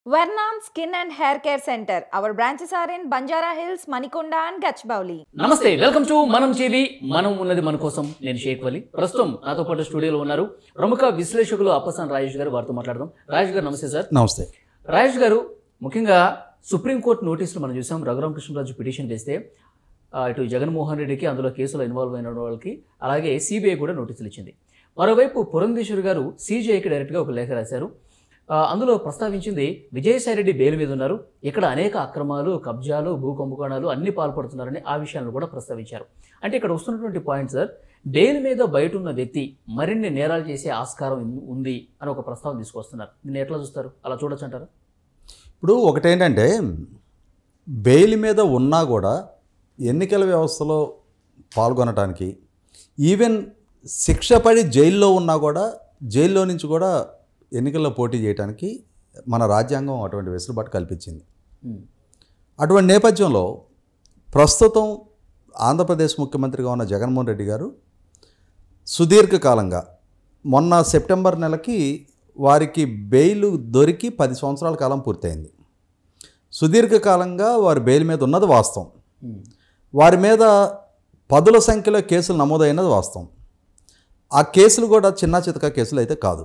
Vernon Skin and Hair Care Center. Our branches are in Banjara Hills, Manikonda, and Gachbauli. నమస్తే welcome to మనం చేవి మనం ఉన్నది మన కోసం నేను షేక్ వలి ప్రస్తుతం నాతో పాటు స్టూడియోలో ఉన్నారు ప్రముఖ విశ్లేషకులు అప్పసాన్ రాజేష్ గారు వారితో మాట్లాడదాం రాజేష్ గారు నమస్తే సార్ నమస్తే రాజేష్ గారు ముఖ్యంగా సుప్రీంకోర్టు నోటీసులు మనం చూసాం రఘురామ కృష్ణరాజు పిటిషన్ వేస్తే ఆ, ఇటు జగన్మోహన్ రెడ్డికి అందులో కేసులో ఇన్వాల్వ్ అయిన వాళ్ళకి అలాగే సిబిఐ కూడా నోటీసులు ఇచ్చింది మరోవైపు పురంధేశ్వర్ గారు సిజిఐకి డైరెక్ట్గా ఒక లేఖ రాశారు ఆ, అందులో ప్రస్తావించింది విజయసాయి రెడ్డి బెయిల్ మీద ఉన్నారు ఇక్కడ అనేక అక్రమాలు కబ్జాలు భూ కుంభకోణాలు అన్ని పాల్పడుతున్నారని ఆ విషయాలను కూడా ప్రస్తావించారు అంటే ఇక్కడ వస్తున్నటువంటి పాయింట్ సార్ బెయిల్ మీద బయట ఉన్న వ్యక్తి మరిన్ని నేరాలు చేసే ఆస్కారం ఇన్- ఉంది అని ఒక ప్రస్తావన తీసుకొస్తున్నారు దీన్ని ఎట్లా చూస్తారు అలా చూడొచ్చు అంటారు ఇప్పుడు ఒకటేంటంటే బెయిల్ మీద ఉన్నా కూడా ఎన్నికల వ్యవస్థలో పాల్గొనటానికి ఈవెన్ శిక్ష పడి జైల్లో ఉన్నా కూడా జైల్లో నుంచి కూడా ఎన్నికల్లో పోటీ చేయడానికి మన రాజ్యాంగం అటువంటి వెసులుబాటు కల్పించింది అటువంటి నేపథ్యంలో ప్రస్తుతం ఆంధ్రప్రదేశ్ ముఖ్యమంత్రిగా ఉన్న జగన్మోహన్ రెడ్డి గారు సుదీర్ఘకాలంగా మొన్న సెప్టెంబర్ నెలకి వారికి బెయిల్ దొరికి పది సంవత్సరాల కాలం పూర్తయింది సుదీర్ఘకాలంగా వారి బెయిల్ మీద ఉన్నది వాస్తవం వారి మీద పదుల సంఖ్యలో కేసులు నమోదైనది వాస్తవం ఆ కేసులు కూడా చిన్న చితక కేసులు అయితే కాదు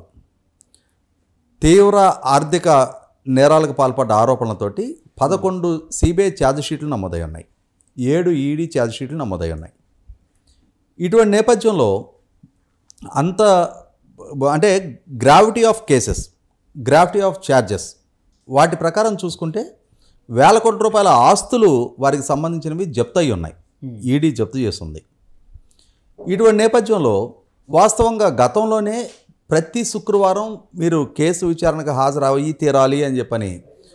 తీవ్ర ఆర్థిక నేరాలకు పాల్పడ్డ ఆరోపణలతోటి పదకొండు సిబిఐ ఛార్జ్ షీట్లు నమోదై ఉన్నాయి ఏడు ఈడీ ఛార్జ్ షీట్లు నమోదై ఉన్నాయి ఇటువంటి నేపథ్యంలో అంత అంటే gravity of cases gravity of charges వాటి ప్రకారం చూసుకుంటే వేల కోట్ల రూపాయల ఆస్తులు వారికి సంబంధించినవి జప్తు అయి ఉన్నాయి ఈడీ జప్తు చేస్తుంది ఇటువంటి నేపథ్యంలో వాస్తవంగా గతంలోనే ప్రతి శుక్రవారం మీరు కేసు విచారణకు హాజరయ్యి తీరాలి అని చెప్పని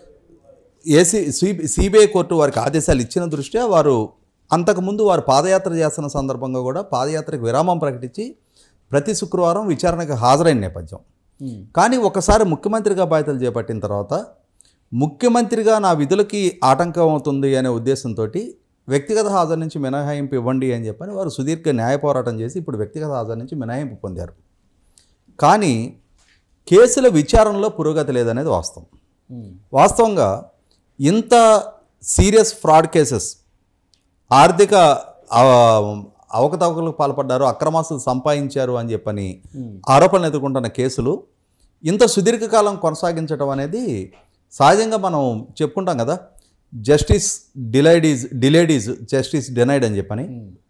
ఏసీ సిబిఐ కోర్టు వారికి ఆదేశాలు ఇచ్చిన దృష్ట్యా వారు అంతకుముందు వారు పాదయాత్ర చేస్తున్న సందర్భంగా కూడా పాదయాత్రకు విరామం ప్రకటించి ప్రతి శుక్రవారం విచారణకు హాజరైన నేపథ్యం కానీ ఒకసారి ముఖ్యమంత్రిగా బాధ్యతలు చేపట్టిన తర్వాత ముఖ్యమంత్రిగా నా విధులకి ఆటంకం అవుతుంది అనే ఉద్దేశంతో వ్యక్తిగత హాజరు నుంచి మినహాయింపు ఇవ్వండి అని చెప్పని వారు సుదీర్ఘ న్యాయ పోరాటం చేసి ఇప్పుడు వ్యక్తిగత హాజరు నుంచి మినహాయింపు పొందారు కానీ కేసుల విచారణలో పురోగతి లేదనేది వాస్తవం వాస్తవంగా ఇంత సీరియస్ ఫ్రాడ్ కేసెస్ ఆర్థిక ఆ, అవకతవకలకు పాల్పడ్డారు అక్రమాస్తులు సంపాదించారు అని చెప్పని ఆరోపణలు ఎదుర్కొంటున్న కేసులు ఇంత సుదీర్ఘకాలం కొనసాగించడం అనేది సహజంగా మనం చెప్పుకుంటాం కదా justice delayed is delayed is justice denied అని చెప్పని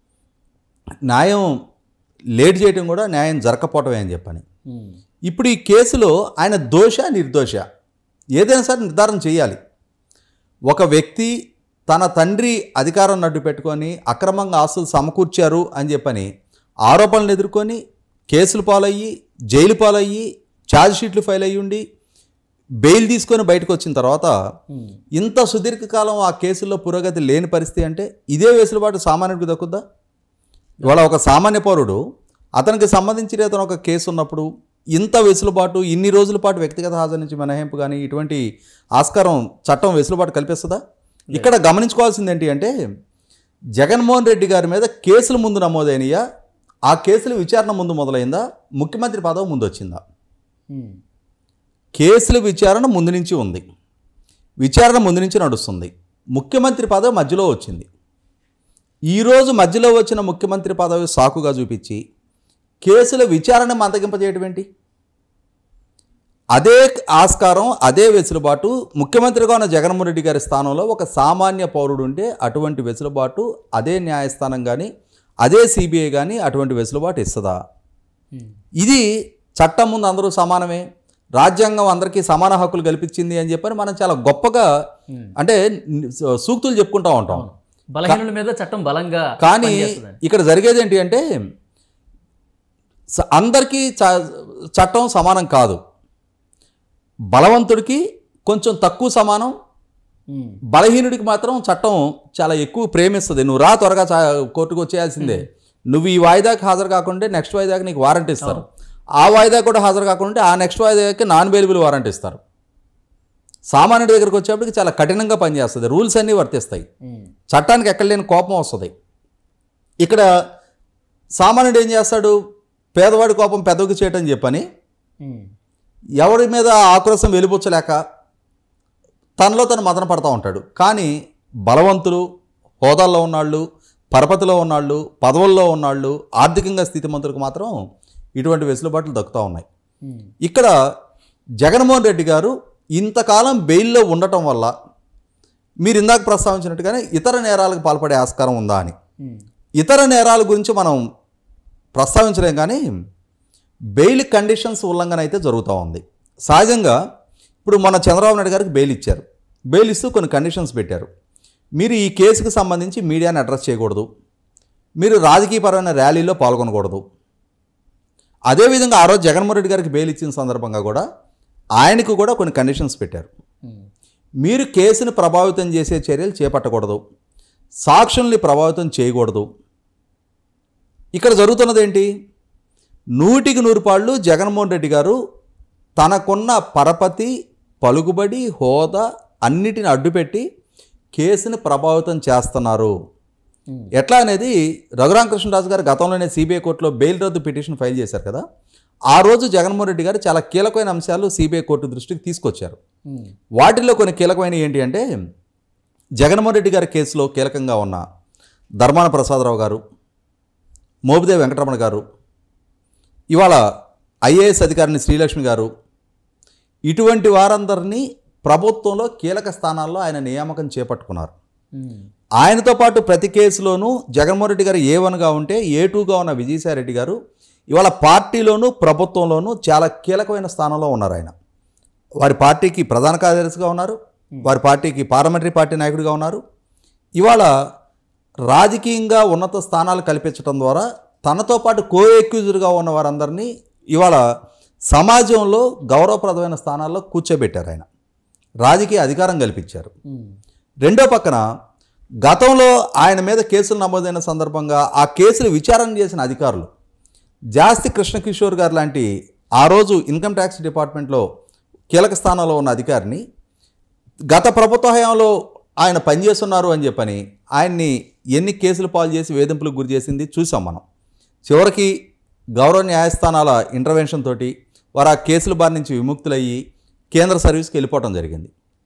న్యాయం లేట్ చేయడం కూడా న్యాయం జరగకపోవటమే అని చెప్పని ఇప్పుడు ఈ కేసులో ఆయన దోష నిర్దోష ఏదైనా సరే నిర్ధారణ చేయాలి ఒక వ్యక్తి తన తండ్రి అధికారం నడ్డు పెట్టుకొని అక్రమంగా ఆస్తులు సమకూర్చారు అని చెప్పని ఆరోపణలు ఎదుర్కొని కేసులు పాలయ్యి జైలు పాలయ్యి ఛార్జ్ షీట్లు ఫైల్ అయ్యి ఉండి బెయిల్ తీసుకొని బయటకు వచ్చిన తర్వాత ఇంత సుదీర్ఘకాలం ఆ కేసుల్లో పురోగతి లేని పరిస్థితి అంటే ఇదే వెసులుబాటు సామాన్యుడికి దక్కుద్దా ఇవాళ ఒక సామాన్య పౌరుడు అతనికి సంబంధించిన అతను ఒక కేసు ఉన్నప్పుడు ఇంత వెసులుబాటు ఇన్ని రోజుల పాటు వ్యక్తిగత హాజరు నుంచి మినహాయింపు కానీ ఇటువంటి ఆస్కారం చట్టం వెసులుబాటు కల్పిస్తుందా ఇక్కడ గమనించుకోవాల్సింది ఏంటి అంటే జగన్మోహన్ రెడ్డి గారి మీద కేసులు ముందు నమోదైనయా ఆ కేసుల విచారణ ముందు మొదలైందా ముఖ్యమంత్రి పదవి ముందు వచ్చిందా కేసుల విచారణ ముందు నుంచి ఉంది విచారణ ముందు నుంచి నడుస్తుంది ముఖ్యమంత్రి పదవి మధ్యలో వచ్చింది ఈరోజు మధ్యలో వచ్చిన ముఖ్యమంత్రి పదవి సాకుగా చూపించి కేసుల విచారణ మందగింపజేయడం ఏంటి అదే ఆస్కారం అదే వెసులుబాటు ముఖ్యమంత్రిగా ఉన్న జగన్మోహన్ రెడ్డి గారి స్థానంలో ఒక సామాన్య పౌరుడు ఉంటే అటువంటి వెసులుబాటు అదే న్యాయస్థానం కానీ అదే సిబిఐ కానీ అటువంటి వెసులుబాటు ఇస్తుందా ఇది చట్టం ముందు అందరూ సమానమే రాజ్యాంగం అందరికీ సమాన హక్కులు కల్పించింది అని చెప్పని మనం చాలా గొప్పగా అంటే సూక్తులు చెప్పుకుంటా ఉంటాం బలహీనుల మీద చట్టం బలంగా కానీ పనిచేస్తుందని. ఇక్కడ జరిగేది ఏంటి అంటే స- అందరికీ చ- చట్టం సమానం కాదు బలవంతుడికి కొంచెం తక్కువ సమానం ఉమ్. బలహీనుడికి మాత్రం చట్టం చాలా ఎక్కువ ప్రేమిస్తుంది నువ్వు రా త్వరగా చా- కోర్టుకు వచ్చేయాల్సిందే నువ్వు ఈ వాయిదాకి హాజరు కాకుండా నెక్స్ట్ వాయిదాకి నీకు వారంట్ ఇస్తారు ఆ వాయిదా కూడా హాజరు కాకుండా ఆ నెక్స్ట్ వాయిదాకి నాన్ బెయిలబుల్ వారంట్ ఇస్తారు సామాన్యుడి దగ్గరికి వచ్చేప్పటికి చాలా కఠినంగా పనిచేస్తుంది రూల్స్ అన్నీ వర్తిస్తాయి ఉమ్. చట్టానికి ఎక్కడ లేని కోపం వస్తుంది ఇక్కడ సామాన్యుడు ఏం చేస్తాడు పేదవాడి కోపం పెదవికి చేయటం చెప్పని ఉమ్. ఎవరి మీద ఆక్రోశం వెలిబుచ్చలేక తనలో తను మదన పడతా ఉంటాడు కానీ బలవంతులు హోదాల్లో ఉన్నాళ్ళు పరపతిలో ఉన్నాళ్ళు పదవుల్లో ఉన్నాళ్ళు ఆర్థికంగా స్థితిమంతులకు మాత్రం ఇటువంటి వెసులుబాట్లు దక్కుతూ ఉన్నాయి ఇక్కడ జగన్మోహన్ రెడ్డి గారు ఇంతకాలం బెయిల్లో ఉండటం వల్ల మీరు ఇందాక ప్రస్తావించినట్టుగానే ఇతర నేరాలకు పాల్పడే ఆస్కారం ఉందా అని ఇతర నేరాల గురించి మనం ప్రస్తావించలేం కానీ బెయిల్ కండిషన్స్ ఉల్లంఘన అయితే జరుగుతూ ఉంది సహజంగా ఇప్పుడు మన చంద్రబాబు నాయుడు గారికి బెయిల్ ఇచ్చారు బెయిల్ ఇస్తూ కొన్ని కండిషన్స్ పెట్టారు మీరు ఈ కేసుకు సంబంధించి మీడియాని అడ్రస్ చేయకూడదు మీరు రాజకీయపరమైన ర్యాలీలో పాల్గొనకూడదు అదేవిధంగా ఆ రోజు జగన్మోహన్ రెడ్డి గారికి బెయిల్ ఇచ్చిన సందర్భంగా కూడా ఆయనకు కూడా కొన్ని కండిషన్స్ పెట్టారు మీరు కేసును ప్రభావితం చేసే చర్యలు చేపట్టకూడదు సాక్షుల్ని ప్రభావితం చేయకూడదు ఇక్కడ జరుగుతున్నది ఏంటి నూటికి నూరు పాళ్ళు జగన్మోహన్ రెడ్డి గారు తనకున్న పరపతి పలుకుబడి హోదా అన్నిటిని అడ్డుపెట్టి కేసుని ప్రభావితం చేస్తున్నారు ఎట్లా అనేది రఘురామకృష్ణరాజు గారు గతంలోనే సిబిఐ కోర్టులో బెయిల్ రద్దు పిటిషన్ ఫైల్ చేశారు కదా ఆ రోజు జగన్మోహన్ రెడ్డి గారు చాలా కీలకమైన అంశాలు సిబిఐ కోర్టు దృష్టికి తీసుకొచ్చారు వాటిల్లో కొన్ని కీలకమైన ఏంటి అంటే జగన్మోహన్ రెడ్డి గారి కేసులో కీలకంగా ఉన్న ధర్మాన ప్రసాదరావు గారు మోపిదేవి వెంకటరమణ గారు ఇవాళ ఐఏఎస్ అధికారిని శ్రీలక్ష్మి గారు ఇటువంటి వారందరినీ ప్రభుత్వంలో కీలక స్థానాల్లో ఆయన నియామకం చేపట్టుకున్నారు ఆయనతో పాటు ప్రతి కేసులోనూ జగన్మోహన్ రెడ్డి గారు ఏ వన్గా ఉంటే ఏ టూగా ఉన్న విజయసాయి రెడ్డి గారు ఇవాళ పార్టీలోనూ ప్రభుత్వంలోనూ చాలా కీలకమైన స్థానంలో ఉన్నారు ఆయన వారి పార్టీకి ప్రధాన కార్యదర్శిగా ఉన్నారు వారి పార్టీకి పార్లమెంటరీ పార్టీ నాయకుడిగా ఉన్నారు ఇవాళ రాజకీయంగా ఉన్నత స్థానాలు కల్పించడం ద్వారా తనతో పాటు కో ఎక్యూజ్డ్గా ఉన్న వారందరినీ ఇవాళ సమాజంలో గౌరవప్రదమైన స్థానాల్లో కూర్చోబెట్టారు ఆయన రాజకీయ అధికారం కల్పించారు రెండో పక్కన గతంలో ఆయన మీద కేసులు నమోదైన సందర్భంగా ఆ కేసులు విచారణ చేసిన అధికారులు జాస్తి కృష్ణకిషోర్ గారు లాంటి ఆ రోజు ఇన్కమ్ ట్యాక్స్ డిపార్ట్మెంట్లో కీలక స్థానంలో ఉన్న అధికారిని గత ప్రభుత్వ హయాంలో ఆయన పనిచేస్తున్నారు అని చెప్పని ఆయన్ని ఎన్ని కేసులు పాలు చేసి వేధింపులకు గురి చేసింది చూసాం మనం చివరికి గౌరవ న్యాయస్థానాల ఇంటర్వెన్షన్ తోటి వారు ఆ కేసుల బారి నుంచి విముక్తులయ్యి కేంద్ర సర్వీస్కి వెళ్ళిపోవడం జరిగింది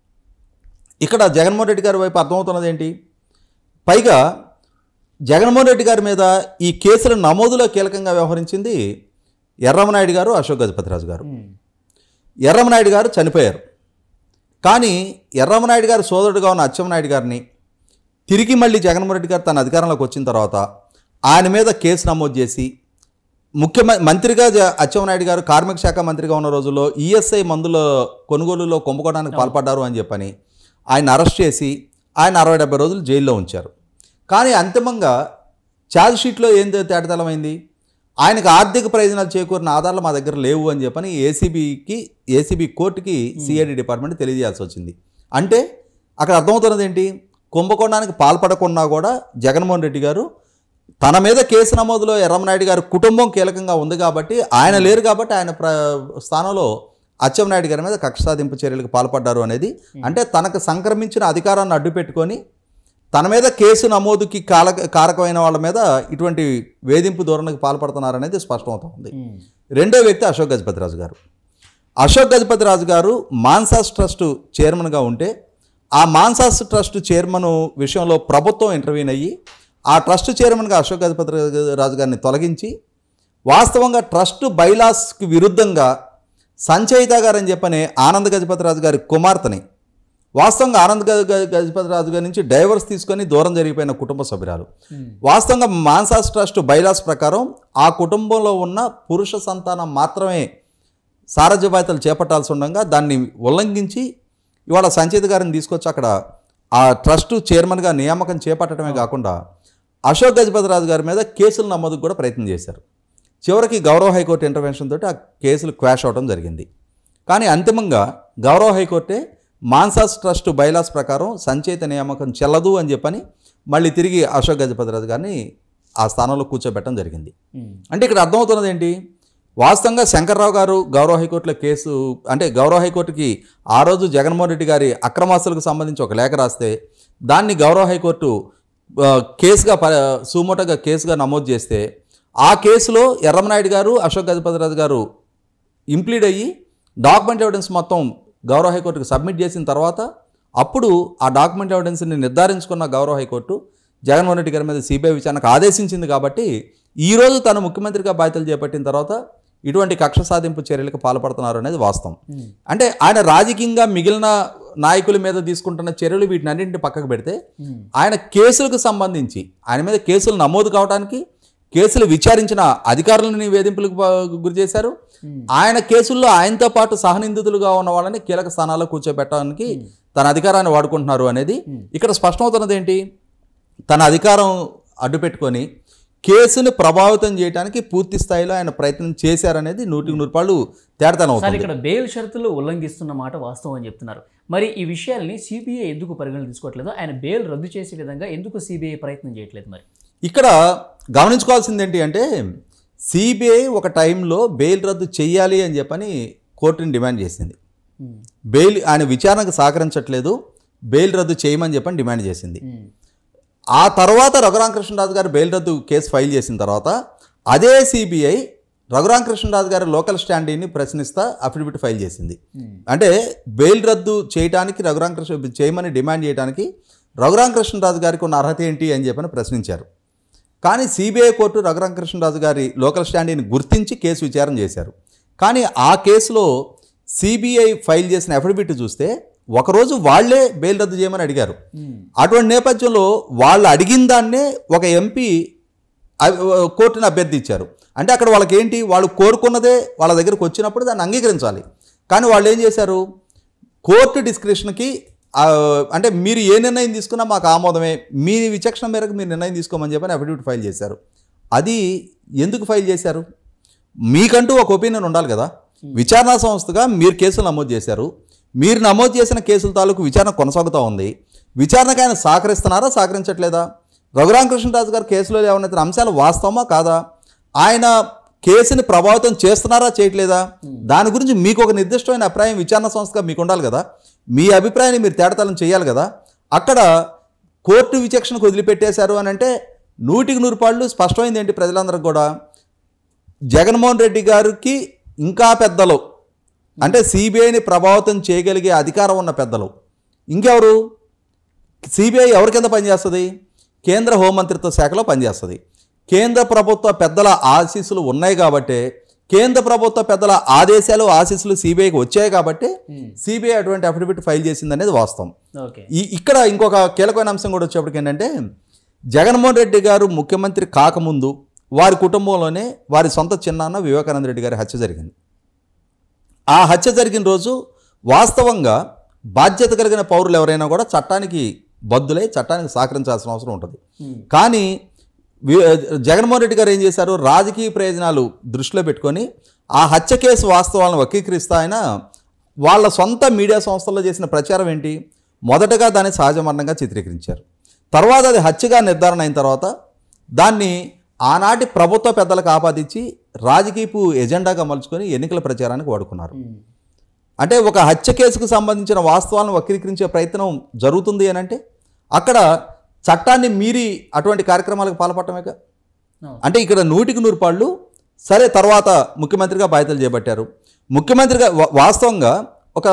ఇక్కడ జగన్మోహన్ రెడ్డి గారి వైపు అర్థమవుతున్నది ఏంటి పైగా జగన్మోహన్ రెడ్డి గారి మీద ఈ కేసుల నమోదులో కీలకంగా వ్యవహరించింది ఎర్రమనాయుడు గారు అశోక్ గజపతిరాజు గారు ఎర్రమనాయుడు గారు చనిపోయారు కానీ ఎర్రమనాయుడు గారు సోదరుడుగా ఉన్న అచ్చెన్నాయుడు గారిని తిరిగి మళ్ళీ జగన్మోహన్ రెడ్డి గారు తన అధికారంలోకి వచ్చిన తర్వాత ఆయన మీద కేసు నమోదు చేసి ముఖ్యమంత్రి మంత్రిగా జ- అచ్చెన్నాయుడు గారు కార్మిక శాఖ మంత్రిగా ఉన్న రోజుల్లో ఈఎస్ఐ మందుల కొనుగోలులో కుంభకోణానికి పాల్పడ్డారు అని చెప్పని ఆయన అరెస్ట్ చేసి ఆయన అరవై డెబ్బై రోజులు జైల్లో ఉంచారు కానీ అంతిమంగా ఛార్జ్ షీట్లో ఏం తే- తేటతెల్లమైంది ఆయనకు ఆర్థిక ప్రయోజనాలు చేకూరిన ఆధారాలు మా దగ్గర లేవు అని చెప్పని ఏసీబీకి ఏసీబీ కోర్టుకి సిఐడి డిపార్ట్మెంట్ తెలియజేయాల్సి వచ్చింది అంటే అక్కడ అర్థమవుతున్నది ఏంటి కుంభకోణానికి పాల్పడకున్నా కూడా జగన్మోహన్ రెడ్డి గారు తన మీద కేసు నమోదులో ఎర్రమనాయుడు గారి కుటుంబం కీలకంగా ఉంది కాబట్టి ఆయన లేరు కాబట్టి ఆయన ప్ర స్థానంలో అచ్చెన్నాయుడు గారి మీద కక్ష సాధింపు చర్యలకు పాల్పడ్డారు అనేది అంటే తనకు సంక్రమించిన అధికారాన్ని అడ్డు పెట్టుకొని తన మీద కేసు నమోదుకి కాల కారకమైన వాళ్ళ మీద ఇటువంటి వేధింపు ధోరణికి పాల్పడుతున్నారనేది స్పష్టమవుతుంది రెండో వ్యక్తి అశోక్ గజపతిరాజు గారు అశోక్ గజపతిరాజు గారు మాన్సాస్ ట్రస్ట్ చైర్మన్గా ఉంటే ఆ మాన్సాస్ ట్రస్ట్ చైర్మన్ విషయంలో ప్రభుత్వం ఇంటర్వ్యూన్ అయ్యి ఆ ట్రస్ట్ చైర్మన్గా అశోక్ గజపతి రాజు గారిని తొలగించి వాస్తవంగా ట్రస్ట్ బైలాస్కి విరుద్ధంగా సంచయిత గారు అని చెప్పని ఆనంద్ గజపతిరాజు గారి కుమార్తెని వాస్తవంగా ఆనంద్ గజ- గజ- గజపతిరాజు గారి నుంచి డైవర్స్ తీసుకొని దూరం జరిగిపోయిన కుటుంబ సభ్యురాలు వాస్తవంగా మాన్సాస్ ట్రస్ట్ బైలాస్ ప్రకారం ఆ కుటుంబంలో ఉన్న పురుష సంతానం మాత్రమే సారథ్య బాధ్యతలు చేపట్టాల్సి ఉండగా దాన్ని ఉల్లంఘించి ఇవాళ సంచేత్ గారిని తీసుకొచ్చి అక్కడ ఆ ట్రస్ట్ చైర్మన్గా నియామకం చేపట్టడమే కాకుండా అశోక్ గజపతిరాజు గారి మీద కేసులు నమోదుకు కూడా ప్రయత్నం చేశారు చివరికి గౌరవ హైకోర్టు ఇంటర్వెన్షన్ తోటి ఆ కేసులు క్వాష్ అవడం జరిగింది కానీ అంతిమంగా గౌరవ హైకోర్టే మాన్సాస్ ట్రస్ట్ బైలాస్ ప్రకారం సంచేత నియామకం చెల్లదు అని చెప్పని మళ్ళీ తిరిగి అశోక్ గజపతిరాజు గారిని ఆ స్థానంలో కూర్చోబెట్టడం జరిగింది అంటే ఇక్కడ అర్థమవుతున్నది ఏంటి వాస్తవంగా శంకర్రావు గారు గౌరవ హైకోర్టులో కేసు అంటే గౌరవ హైకోర్టుకి ఆ రోజు జగన్మోహన్ రెడ్డి గారి అక్రమాస్తులకు సంబంధించి ఒక లేఖ రాస్తే దాన్ని గౌరవ హైకోర్టు ఆ, కేసుగా ప సుమోటగా కేసుగా నమోదు చేస్తే ఆ కేసులో ఎర్రమనాయుడు గారు అశోక్ గజపతిరాజు గారు ఇంప్లీడ్ అయ్యి డాక్యుమెంట్ ఎవిడెన్స్ మొత్తం గౌరవ హైకోర్టుకు సబ్మిట్ చేసిన తర్వాత అప్పుడు ఆ డాక్యుమెంట్ ఎవిడెన్స్ని నిర్ధారించుకున్న గౌరవ హైకోర్టు జగన్మోహన్ రెడ్డి గారి మీద సిబిఐ విచారణకు ఆదేశించింది కాబట్టి ఈరోజు తను ముఖ్యమంత్రిగా బాధ్యతలు చేపట్టిన తర్వాత ఇటువంటి కక్ష సాధింపు చర్యలకు పాల్పడుతున్నారు అనేది వాస్తవం అంటే ఆయన రాజకీయంగా మిగిలిన నాయకుల మీద తీసుకుంటున్న చర్యలు వీటిని అన్నింటిని పక్కకు పెడితే ఆయన కేసులకు సంబంధించి ఆయన మీద కేసులు నమోదు కావడానికి కేసులు విచారించిన అధికారులని వేధింపులకు ప- గురి చేశారు ఆయన కేసుల్లో ఆయనతో పాటు సహనిందితులుగా ఉన్న వాళ్ళని కీలక స్థానాల్లో కూర్చోబెట్టడానికి తన అధికారాన్ని వాడుకుంటున్నారు అనేది ఇక్కడ స్పష్టమవుతున్నది ఏంటి తన అధికారం అడ్డుపెట్టుకొని కేసును ప్రభావితం చేయడానికి పూర్తి స్థాయిలో ఆయన ప్రయత్నం చేశారనేది నూటికి నూరు పాళ్ళు తేడతనం సార్ అవుతుంది ఇక్కడ బెయిల్ షరతులు ఉల్లంఘిస్తున్న మాట వాస్తవం అని చెప్తున్నారు మరి ఈ విషయాల్ని సిబిఐ ఎందుకు పరిగణన తీసుకోవట్లేదు ఆయన బెయిల్ రద్దు చేసే విధంగా ఎందుకు సిబిఐ ప్రయత్నం చేయట్లేదు మరి ఇక్కడ గమనించుకోవాల్సింది ఏంటి అంటే సిబిఐ ఒక టైంలో బెయిల్ రద్దు చేయాలి అని చెప్పని కోర్టుని డిమాండ్ చేసింది బెయిల్ ఆయన విచారణకు సహకరించట్లేదు బెయిల్ రద్దు చేయమని చెప్పని డిమాండ్ చేసింది ఆ తర్వాత రఘురామకృష్ణరాజు గారు బెయిల్ రద్దు కేసు ఫైల్ చేసిన తర్వాత అదే సిబిఐ రఘురామకృష్ణరాజు గారి లోకల్ స్టాండీని ప్రశ్నిస్తా అఫిడవిట్ ఫైల్ చేసింది అంటే బెయిల్ రద్దు చేయడానికి రఘురామకృష్ణ చేయమని డిమాండ్ చేయడానికి రఘురామకృష్ణరాజు గారికి ఉన్న అర్హత ఏంటి అని చెప్పని ప్రశ్నించారు కానీ సిబిఐ కోర్టు రఘురామకృష్ణరాజు గారి లోకల్ స్టాండీని గుర్తించి కేసు విచారణ చేశారు కానీ ఆ కేసులో సిబిఐ ఫైల్ చేసిన అఫిడవిట్ చూస్తే ఒకరోజు వాళ్ళే బెయిల్ రద్దు చేయమని అడిగారు అటువంటి నేపథ్యంలో వాళ్ళు అడిగిన దాన్నే ఒక ఎంపీ అ- కోర్టుని అభ్యర్థించారు అంటే అక్కడ వాళ్ళకి ఏంటి వాళ్ళు కోరుకున్నదే వాళ్ళ దగ్గరకు వచ్చినప్పుడు దాన్ని అంగీకరించాలి కానీ వాళ్ళు ఏం చేశారు కోర్టు డిస్క్రిప్షన్కి అంటే మీరు ఏ నిర్ణయం తీసుకున్నా మాకు ఆమోదమే మీ విచక్షణ మేరకు మీరు నిర్ణయం తీసుకోమని చెప్పని అఫిడవిట్ ఫైల్ చేశారు అది ఎందుకు ఫైల్ చేశారు మీకంటూ ఒక ఒపీనియన్ ఉండాలి కదా విచారణ సంస్థగా మీరు కేసులు నమోదు చేశారు మీరు నమోదు చేసిన కేసుల తాలూకు విచారణ కొనసాగుతూ ఉంది విచారణకు ఆయన సహకరిస్తున్నారా సహకరించట్లేదా రఘురామకృష్ణరాజు గారు కేసులో ఏమైనా అంశాలు వాస్తవమా కాదా ఆయన కేసుని ప్రభావితం చేస్తున్నారా చేయట్లేదా దాని గురించి మీకు ఒక నిర్దిష్టమైన అభిప్రాయం విచారణ సంస్థగా మీకు ఉండాలి కదా మీ అభిప్రాయాన్ని మీరు తేడతలం చేయాలి కదా అక్కడ కోర్టు విచక్షణకు వదిలిపెట్టేశారు అని అంటే నూటికి నూరు పాళ్ళు స్పష్టమైంది ఏంటి ప్రజలందరికీ కూడా జగన్మోహన్ రెడ్డి గారికి ఇంకా పెద్దలు అంటే సిబిఐని ప్రభావితం చేయగలిగే అధికారం ఉన్న పెద్దలు ఇంకెవరు సిబిఐ ఎవరి కింద పనిచేస్తుంది కేంద్ర హోంమంత్రిత్వ శాఖలో పనిచేస్తుంది కేంద్ర ప్రభుత్వ పెద్దల ఆశీస్సులు ఉన్నాయి కాబట్టి కేంద్ర ప్రభుత్వ పెద్దల ఆదేశాలు ఆశీస్సులు సిబిఐకి వచ్చాయి కాబట్టి సిబిఐ అటువంటి అఫిడవిట్ ఫైల్ చేసింది అనేది వాస్తవం ఓకే ఈ ఇక్కడ ఇంకొక కీలకమైన అంశం కూడా వచ్చేప్పటికి ఏంటంటే జగన్మోహన్ రెడ్డి గారు ముఖ్యమంత్రి కాకముందు వారి కుటుంబంలోనే వారి సొంత చిన్నాన్న వివేకానంద రెడ్డి గారి హత్య జరిగింది ఆ హత్య జరిగిన రోజు వాస్తవంగా బాధ్యత కలిగిన పౌరులు ఎవరైనా కూడా చట్టానికి బద్దులై చట్టానికి సహకరించాల్సిన అవసరం ఉంటుంది కానీ వి- జగన్మోహన్ రెడ్డి గారు ఏం చేశారు రాజకీయ ప్రయోజనాలు దృష్టిలో పెట్టుకొని ఆ హత్య కేసు వాస్తవాలను వక్రీకరిస్తా ఆయన వాళ్ళ సొంత మీడియా సంస్థల్లో చేసిన ప్రచారం ఏంటి మొదటగా దాన్ని సహజ మరణంగా చిత్రీకరించారు తర్వాత అది హత్యగా నిర్ధారణ అయిన తర్వాత దాన్ని ఆనాటి ప్రభుత్వ పెద్దలకు ఆపాదించి రాజకీయపు ఎజెండాగా మలుచుకొని ఎన్నికల ప్రచారానికి వాడుకున్నారు అంటే ఒక హత్య కేసుకు సంబంధించిన వాస్తవాలను వక్రీకరించే ప్రయత్నం జరుగుతుంది అని అంటే అక్కడ చట్టాన్ని మీరి అటువంటి కార్యక్రమాలకు పాల్పడటమేగా అంటే ఇక్కడ నూటికి నూరు పాళ్ళు సరే తర్వాత ముఖ్యమంత్రిగా బాధ్యతలు చేపట్టారు ముఖ్యమంత్రిగా వా- వాస్తవంగా ఒక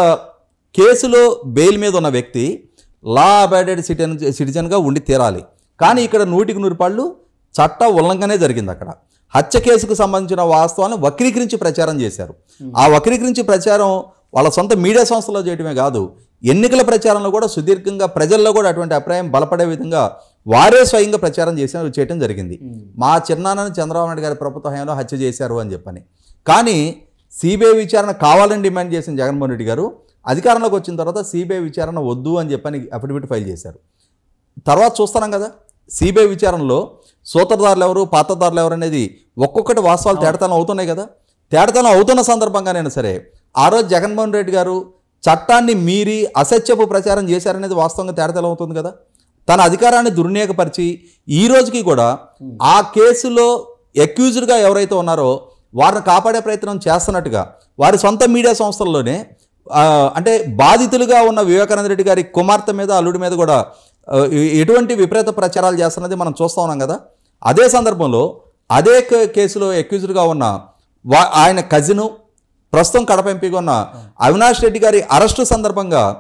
కేసులో బెయిల్ మీద ఉన్న వ్యక్తి లా అబైడెడ్ సిటిజన్ సిటిజన్గా ఉండి తీరాలి కానీ ఇక్కడ నూటికి నూరు పాళ్ళు చట్ట ఉల్లంఘనే జరిగింది అక్కడ హత్య కేసుకు సంబంధించిన వాస్తవాన్ని వక్రీకరించి ప్రచారం చేశారు ఆ వక్రీకరించి ప్రచారం వాళ్ళ సొంత మీడియా సంస్థలో చేయడమే కాదు ఎన్నికల ప్రచారంలో కూడా సుదీర్ఘంగా ప్రజల్లో కూడా అటువంటి అభిప్రాయం బలపడే విధంగా వారే స్వయంగా ప్రచారం చేసిన చేయడం జరిగింది మా చిన్నాన్నని చంద్రబాబు నాయుడు గారి ప్రభుత్వ హయాంలో హత్య చేశారు అని చెప్పని కానీ సిబిఐ విచారణ కావాలని డిమాండ్ చేసిన జగన్మోహన్ రెడ్డి గారు అధికారంలోకి వచ్చిన తర్వాత సిబిఐ విచారణ వద్దు అని చెప్పని అఫిడవిట్ ఫైల్ చేశారు తర్వాత చూస్తున్నాం కదా సిబిఐ విచారణలో సూత్రధారులు ఎవరు పాత్రధారులు ఎవరు అనేది ఒక్కొక్కటి వాస్తవాలు తేడతనం అవుతున్నాయి కదా తేడతనం అవుతున్న సందర్భంగానైనా సరే ఆ రోజు జగన్మోహన్ రెడ్డి గారు చట్టాన్ని మీరి అసత్యపు ప్రచారం చేశారనేది వాస్తవంగా తేడతనం అవుతుంది కదా తన అధికారాన్ని దుర్వినియోగపరిచి ఈ రోజుకి కూడా ఆ కేసులో అక్యూజ్డ్గా ఎవరైతే ఉన్నారో వారిని కాపాడే ప్రయత్నం చేస్తున్నట్టుగా వారి సొంత మీడియా సంస్థల్లోనే ఆ, అంటే బాధితులుగా ఉన్న వివేకానంద రెడ్డి గారి కుమార్తె మీద అల్లుడి మీద కూడా ఆ, ఎ- ఎటువంటి విపరీత ప్రచారాలు చేస్తున్నది మనం చూస్తూ ఉన్నాం కదా అదే సందర్భంలో అదే కే- కేసులో అక్యూజ్డ్గా ఉన్న వా ఆయన కజిను ప్రస్తుతం కడప ఎంపీగా ఉన్న అవినాష్ రెడ్డి గారి అరెస్టు సందర్భంగా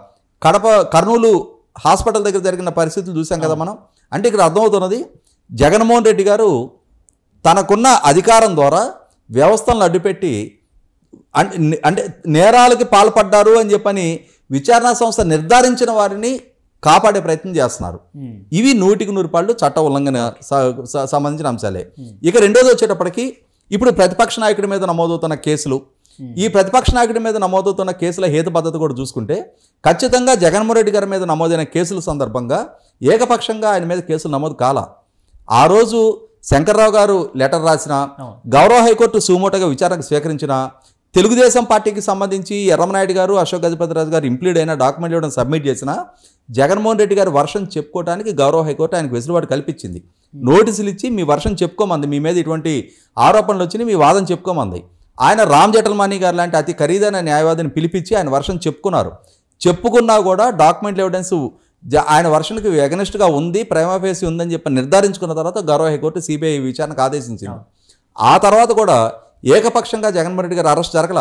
కడప కర్నూలు హాస్పిటల్ దగ్గర జరిగిన పరిస్థితులు చూసాం కదా మనం అంటే ఇక్కడ అర్థమవుతున్నది జగన్మోహన్ రెడ్డి గారు తనకున్న అధికారం ద్వారా వ్యవస్థలను అడ్డుపెట్టి అంటే అంటే నేరాలకి పాల్పడ్డారు అని చెప్పని విచారణ సంస్థ నిర్ధారించిన వారిని కాపాడే ప్రయత్నం చేస్తున్నారు ఇవి నూటికి నూరు పాళ్ళు చట్ట ఉల్లంఘన స- స- సంబంధించిన అంశాలే ఇక రెండోది వచ్చేటప్పటికి ఇప్పుడు ప్రతిపక్ష నాయకుడి మీద నమోదవుతున్న కేసులు ఈ ప్రతిపక్ష నాయకుడి మీద నమోదవుతున్న కేసుల హేతుబద్ధత కూడా చూసుకుంటే ఖచ్చితంగా జగన్మోహన్ రెడ్డి గారి మీద నమోదైన కేసుల సందర్భంగా ఏకపక్షంగా ఆయన మీద కేసులు నమోదు కాలా ఆ రోజు శంకర్రావు గారు లెటర్ రాసిన అవును. గౌరవ హైకోర్టు సుమోటగా విచారణకు స్వీకరించిన తెలుగుదేశం పార్టీకి సంబంధించి ఎర్రమనాయుడు గారు అశోక్ గజపతిరాజు గారు ఇంప్లీడ్ అయిన డాక్యుమెంట్ ఇవ్వడం సబ్మిట్ చేసిన జగన్మోహన్ రెడ్డి గారి వర్షం చెప్పుకోవడానికి గౌరవ హైకోర్టు ఆయనకు వెసులుబాటు కల్పించింది నోటీసులు ఇచ్చి మీ వర్షం చెప్పుకోమంది మీ మీద ఇటువంటి ఆరోపణలు వచ్చినాయి మీ వాదన చెప్పుకోమంది ఆయన రామ్ జటల్మాని గారు లాంటి అతి ఖరీదైన న్యాయవాదిని పిలిపించి ఆయన వర్షం చెప్పుకున్నారు చెప్పుకున్నా కూడా డాక్యుమెంట్ ఎవిడెన్స్ జ- ఆయన వర్షన్కి ఎగనెస్ట్గా ఉంది ప్రేమఫేసి ఉందని చెప్పి నిర్ధారించుకున్న తర్వాత గౌరవ హైకోర్టు సిబిఐ విచారణకు ఆదేశించింది ఆ తర్వాత కూడా ఏకపక్షంగా జగన్మోహన్ రెడ్డి గారు అరెస్ట్ జరగల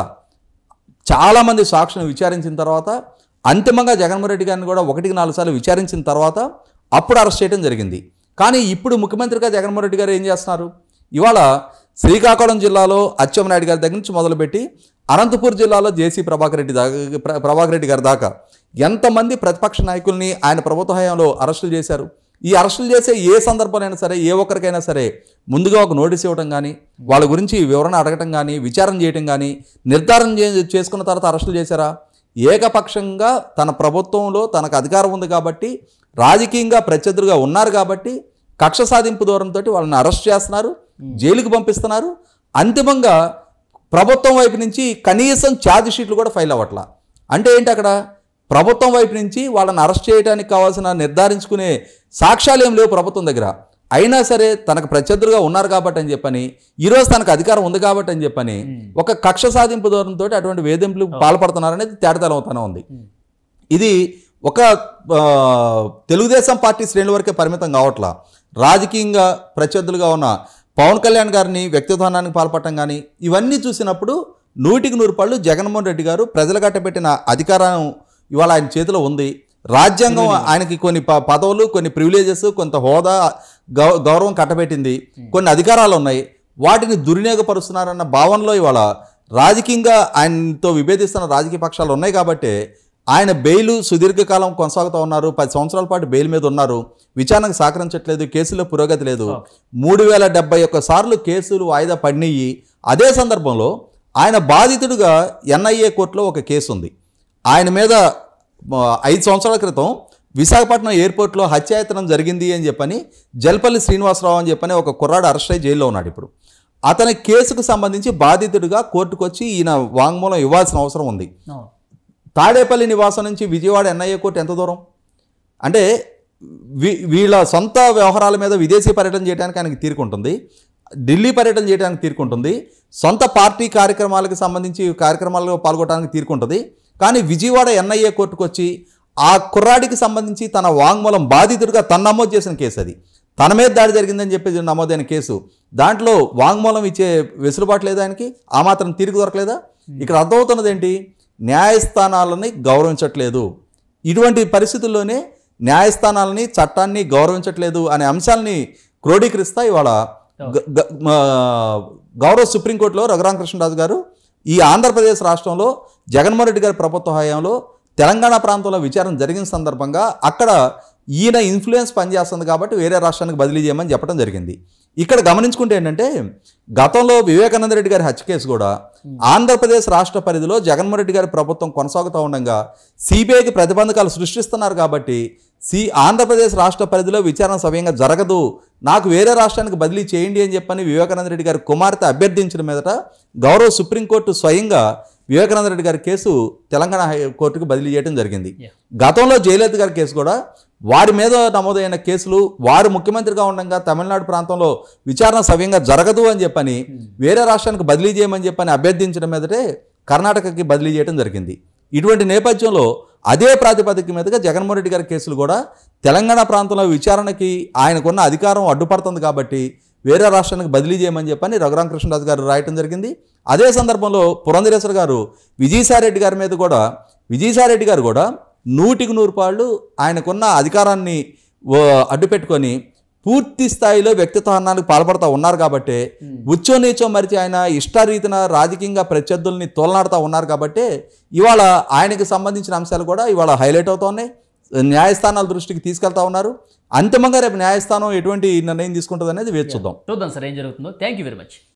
చాలామంది సాక్షులను విచారించిన తర్వాత అంతిమంగా జగన్మోహన్ రెడ్డి గారిని కూడా ఒకటికి నాలుగు సార్లు విచారించిన తర్వాత అప్పుడు అరెస్ట్ చేయడం జరిగింది కానీ ఇప్పుడు ముఖ్యమంత్రిగా జగన్మోహన్ రెడ్డి గారు ఏం చేస్తున్నారు ఇవాళ శ్రీకాకుళం జిల్లాలో అచ్చెన్నాయుడు గారి దగ్గర నుంచి మొదలుపెట్టి అనంతపూర్ జిల్లాలో జేసీ ప్రభాకర్ రెడ్డి దాకా ప్ర- ప్రభాకర్ రెడ్డి గారి దాకా ఎంతమంది ప్రతిపక్ష నాయకుల్ని ఆయన ప్రభుత్వ హయాంలో అరెస్టులు చేశారు ఈ అరెస్టులు చేసే ఏ సందర్భంలో సరే ఏ ఒక్కరికైనా సరే ముందుగా ఒక నోటీస్ ఇవ్వడం కానీ వాళ్ళ గురించి వివరణ అడగటం కానీ విచారణ చేయటం కానీ నిర్ధారణ చే- చేసుకున్న తర్వాత అరెస్టులు చేశారా ఏకపక్షంగా తన ప్రభుత్వంలో తనకు అధికారం ఉంది కాబట్టి రాజకీయంగా ప్రత్యర్థులుగా ఉన్నారు కాబట్టి కక్ష సాధింపు దూరంతో వాళ్ళని అరెస్ట్ చేస్తున్నారు జైలుకు పంపిస్తున్నారు అంతిమంగా ప్రభుత్వం వైపు నుంచి కనీసం ఛార్జ్ షీట్లు కూడా ఫైల్ అవ్వట్లా అంటే ఏంటి అక్కడ ప్రభుత్వం వైపు నుంచి వాళ్ళని అరెస్ట్ చేయడానికి కావాల్సిన నిర్ధారించుకునే సాక్ష్యాలు ఏం లేవు ప్రభుత్వం దగ్గర అయినా సరే తనకు ప్రత్యర్థులుగా ఉన్నారు కాబట్టి అని చెప్పని ఈరోజు తనకు అధికారం ఉంది కాబట్టి అని చెప్పని ఒక కక్ష సాధింపు ధోరణితో అటువంటి వేధింపులు పాల్పడుతున్నారనేది తేడతలం అవుతానే ఉంది ఇది ఒక ఆ, తెలుగుదేశం పార్టీ శ్రేణుల వరకే పరిమితం కావట్లా రాజకీయంగా ప్రత్యర్థులుగా ఉన్న పవన్ కళ్యాణ్ గారిని వ్యక్తిత్వానికి పాల్పడటం కానీ ఇవన్నీ చూసినప్పుడు నూటికి నూరు పళ్ళు జగన్మోహన్ రెడ్డి గారు ప్రజలు కట్టబెట్టిన అధికారం ఇవాళ ఆయన చేతిలో ఉంది రాజ్యాంగం ఆయనకి కొన్ని ప- పదవులు కొన్ని ప్రివిలేజెస్ కొంత హోదా గౌ- గౌరవం కట్టబెట్టింది కొన్ని అధికారాలు ఉన్నాయి వాటిని దుర్వినియోగపరుస్తున్నారన్న భావనలో ఇవాళ రాజకీయంగా ఆయనతో విభేదిస్తున్న రాజకీయ పక్షాలు ఉన్నాయి కాబట్టి ఆయన బెయిల్ సుదీర్ఘకాలం కొనసాగుతూ ఉన్నారు పది సంవత్సరాల పాటు బెయిల్ మీద ఉన్నారు విచారణకు సహకరించట్లేదు కేసులో పురోగతి లేదు మూడు వేల డెబ్బై ఒక్క సార్లు కేసులు వాయిదా పడినాయి అదే సందర్భంలో ఆయన బాధితుడిగా ఎన్ఐఏ కోర్టులో ఒక కేసు ఉంది ఆయన మీద ఆ, ఐదు సంవత్సరాల క్రితం విశాఖపట్నం ఎయిర్పోర్ట్లో హత్యాయతనం జరిగింది అని చెప్పని జల్పల్లి శ్రీనివాసరావు అని చెప్పని ఒక కుర్రాడు అరెస్ట్ అయ్యి జైల్లో ఉన్నాడు ఇప్పుడు అతని కేసుకు సంబంధించి బాధితుడిగా కోర్టుకు వచ్చి ఈయన వాంగ్మూలం ఇవ్వాల్సిన అవసరం ఉంది అవును. తాడేపల్లి నివాసం నుంచి విజయవాడ ఎన్ఐఏ కోర్టు ఎంత దూరం అంటే వీ వీళ్ళ సొంత వ్యవహారాల మీద విదేశీ పర్యటన చేయడానికి ఆయనకి తీరుకుంటుంది ఢిల్లీ పర్యటన చేయడానికి తీరుకుంటుంది సొంత పార్టీ కార్యక్రమాలకు సంబంధించి కార్యక్రమాల్లో పాల్గొనడానికి తీరుకుంటుంది కానీ విజయవాడ ఎన్ఐఏ కోర్టుకు వచ్చి ఆ కుర్రాడికి సంబంధించి తన వాంగ్మూలం బాధితుడిగా తను నమోదు చేసిన కేసు అది తన మీద దాడి జరిగిందని చెప్పి నమోదైన కేసు దాంట్లో వాంగ్మూలం ఇచ్చే వెసులుబాటు లేదా ఆయనకి ఆ మాత్రం తీరిక దొరకలేదా ఇక్కడ అర్థమవుతున్నది ఏంటి న్యాయస్థానాలని గౌరవించట్లేదు ఇటువంటి పరిస్థితుల్లోనే న్యాయస్థానాలని చట్టాన్ని గౌరవించట్లేదు అనే అంశాలని క్రోడీకరిస్తా ఇవాళ గ- గ- మా గౌరవ సుప్రీంకోర్టులో రఘురామకృష్ణరాజు గారు ఈ ఆంధ్రప్రదేశ్ రాష్ట్రంలో జగన్మోహన్ రెడ్డి గారి ప్రభుత్వ హయాంలో తెలంగాణ ప్రాంతంలో విచారణ జరిగిన సందర్భంగా అక్కడ ఈయన ఇన్ఫ్లుయెన్స్ పనిచేస్తుంది కాబట్టి వేరే రాష్ట్రానికి బదిలీ చేయమని చెప్పడం జరిగింది ఇక్కడ గమనించుకుంటే ఏంటంటే గతంలో వివేకానంద రెడ్డి గారి హత్య కేసు కూడా ఆంధ్రప్రదేశ్ రాష్ట్ర పరిధిలో జగన్మోహన్ రెడ్డి గారి ప్రభుత్వం కొనసాగుతూ ఉండగా సిబిఐకి ప్రతిబంధకాలు సృష్టిస్తున్నారు కాబట్టి సి ఆంధ్రప్రదేశ్ రాష్ట్ర పరిధిలో విచారణ సవ్యంగా జరగదు నాకు వేరే రాష్ట్రానికి బదిలీ చేయండి అని చెప్పని వివేకానంద రెడ్డి గారి కుమార్తె అభ్యర్థించిన మీదట గౌరవ సుప్రీంకోర్టు స్వయంగా వివేకానంద రెడ్డి గారి కేసు తెలంగాణ హై కోర్టుకు బదిలీ చేయడం జరిగింది Yeah. గతంలో జయలలిత గారి కేసు కూడా వారి మీద నమోదైన కేసులు వారు ముఖ్యమంత్రిగా ఉండగా తమిళనాడు ప్రాంతంలో విచారణ సవ్యంగా జరగదు అని చెప్పని వేరే రాష్ట్రానికి బదిలీ చేయమని చెప్పని అభ్యర్థించడం మీదటే కర్ణాటకకి బదిలీ చేయడం జరిగింది ఇటువంటి నేపథ్యంలో అదే ప్రాతిపదిక మీదుగా జగన్మోహన్ రెడ్డి గారి కేసులు కూడా తెలంగాణ ప్రాంతంలో విచారణకి ఆయనకున్న అధికారం అడ్డుపడుతుంది కాబట్టి వేరే రాష్ట్రానికి బదిలీ చేయమని చెప్పని రఘురామకృష్ణరాజు గారు రాయటం జరిగింది అదే సందర్భంలో పురంధరేశ్వర గారు విజయసాయిరెడ్డి గారి మీద కూడా విజయసాయిరెడ్డి గారు కూడా నూటికి నూరు పాళ్ళు ఆయనకున్న అధికారాన్ని ఓ, అడ్డుపెట్టుకొని పూర్తి స్థాయిలో వ్యక్తిత్వ హరణానికి పాల్పడతా ఉన్నారు కాబట్టి ఉచ్చో నీచో మరిచి ఆయన ఇష్టారీతిన రాజకీయంగా ప్రత్యర్థుల్ని తోలనాడుతూ ఉన్నారు కాబట్టి ఇవాళ ఆయనకి సంబంధించిన అంశాలు కూడా ఇవాళ హైలైట్ అవుతా ఉన్నాయి న్యాయస్థానాల దృష్టికి తీసుకెళ్తా ఉన్నారు అంతిమంగా రేపు న్యాయస్థానం ఎటువంటి నిర్ణయం తీసుకుంటుంది అనేది వేచి చూద్దాం చూద్దాం సార్ ఏం జరుగుతుందో థ్యాంక్ యూ వెరీ మచ్